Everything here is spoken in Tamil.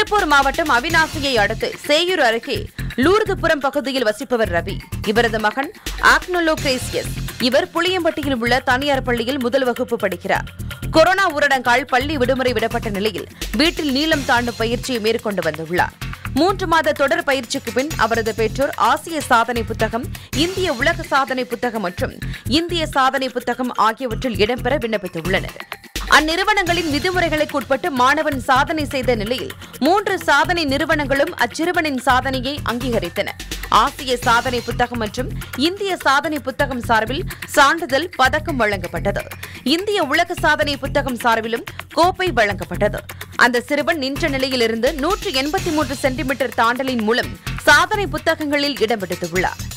திருப்பூர் மாவட்டம் அவிநாசியை அடுத்து சேயூர் அருகே லூர்துபுரம் பகுதியில் வசிப்பவர் ரவி இவரது மகன் ஆக்னோலோ கிரேசியஸ் இவர் புளியம்பட்டியில் உள்ள தனியார் பள்ளியில் முதல் வகுப்பு படிக்கிறார் கொரோனா ஊரடங்கால் பள்ளி விடுமுறை விடப்பட்ட நிலையில் வீட்டில் நீளம் தாண்டும் பயிற்சியை மேற்கொண்டு வந்துள்ளார் மூன்று மாத தொடர் பயிற்சிக்கு பின் அவரது பெற்றோர் ஆசிய சாதனை புத்தகம் இந்திய உலக சாதனை புத்தகம் மற்றும் இந்திய சாதனை புத்தகம் ஆகியவற்றில் இடம்பெற விண்ணப்பித்துள்ளனர் அந்நிறுவனங்களின் விதிமுறைகளுக்கு உட்பட்டு மாணவன் சாதனை செய்த நிலையில் மூன்று சாதனை நிறுவனங்களும் அச்சிறுவனின் சாதனையை அங்கீகரித்தன ஆசிய சாதனை புத்தகம் மற்றும் இந்திய சாதனை புத்தகம் சார்பில் சான்றிதழ் பதக்கம் வழங்கப்பட்டது இந்திய உலக சாதனை புத்தகம் சார்பிலும் கோப்பை வழங்கப்பட்டது அந்த சிறுவன் நின்ற நிலையிலிருந்து நூற்று எண்பத்தி மூன்று சென்டிமீட்டர் தாண்டலின் மூலம் சாதனை புத்தகங்களில் இடம் பிடித்துள்ளார்